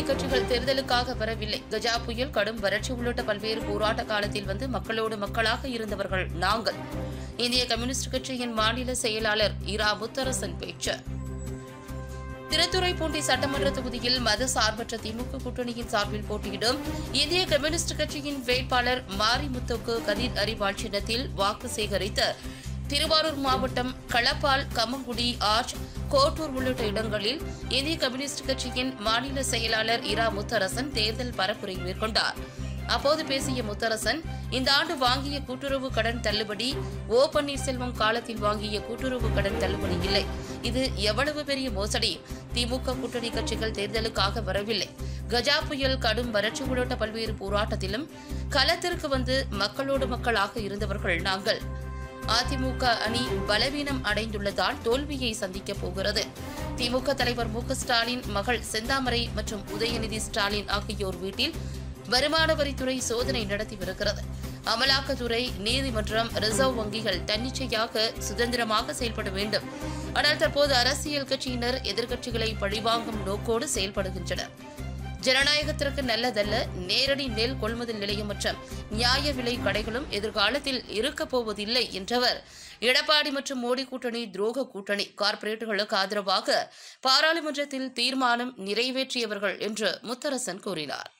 கட்சிகள் தேர்தலுக்காக வரவில்லை கஜா புயல் கடும் வறட்சி உள்ளிட்ட பல்வேறு போராட்ட காலத்தில் வந்து மக்களோடு மக்களாக இருந்தவர்கள் நாங்கள் இந்திய கம்யூனிஸ்ட் கட்சியின் மாநில செயலாளர் இரா முத்தரசன் பேச்சு திருத்துறைப்பூண்டி சட்டமன்ற தொகுதியில் மத சார்பற்ற திமுக கூட்டணியின் சார்பில் போட்டியிடும் இந்திய கம்யூனிஸ்ட் கட்சியின் வேட்பாளர் மாரிமுத்துக்கு கதிர் அறிவாள் சின்னத்தில் வாக்கு சேகரித்து திருவாரூர் மாவட்டம் களப்பால் கம்மங்குடி ஆர்ச் கோட்டூர் உள்ளிட்ட இடங்களில் இந்திய கம்யூனிஸ்ட் கட்சியின் மாநில செயலாளர் இரா முத்தரசன் தேர்தல் பரப்புரை மேற்கொண்டார் அப்போது பேசிய முத்தரசன் இந்த ஆண்டு வாங்கிய கூட்டுறவு கடன் தள்ளுபடி ஓ பன்னீர்செல்வம் காலத்தில் வாங்கிய கூட்டுறவு கடன் தள்ளுபடி இல்லை இது எவ்வளவு பெரிய மோசடி திமுக கூட்டணி கட்சிகள் தேர்தலுக்காக வரவில்லை கஜா புயல் கடும் வறட்சி உள்ளிட்ட பல்வேறு போராட்டத்திலும் களத்திற்கு வந்து மக்களோடு மக்களாக இருந்தவர்கள் நாங்கள் அதிமுக அணி பலவீனம் அடைந்துள்ளதால் தோல்வியை சந்திக்கப் போகிறது திமுக தலைவர் மு க ஸ்டாலின் மகள் செந்தாமரை மற்றும் உதயநிதி ஸ்டாலின் ஆகியோர் வீட்டில் வருமான வரித்துறை சோதனை நடத்தி வருகிறது அமலாக்கத்துறை நீதிமன்றம் ரிசர்வ் வங்கிகள் தன்னிச்சையாக சுதந்திரமாக செயல்பட வேண்டும் ஆனால் தற்போது அரசியல் கட்சியினர் எதிர்க்கட்சிகளை பழிவாங்கும் நோக்கோடு செயல்படுகின்றனர் ஜனநாயகத்திற்கு நல்லதல்ல நேரடி நெல் கொள்முதல் நிலையம் மற்றும் நியாய விலை கடைகளும் எதிர்காலத்தில் இருக்கப் போவதில்லை என்றவர் எடப்பாடி மற்றும் மோடி கூட்டணி துரோக கூட்டணி கார்ப்பரேட்டுகளுக்கு ஆதரவாக பாராளுமன்றத்தில் தீர்மானம் நிறைவேற்றியவர்கள் என்று முத்தரசன் கூறினார்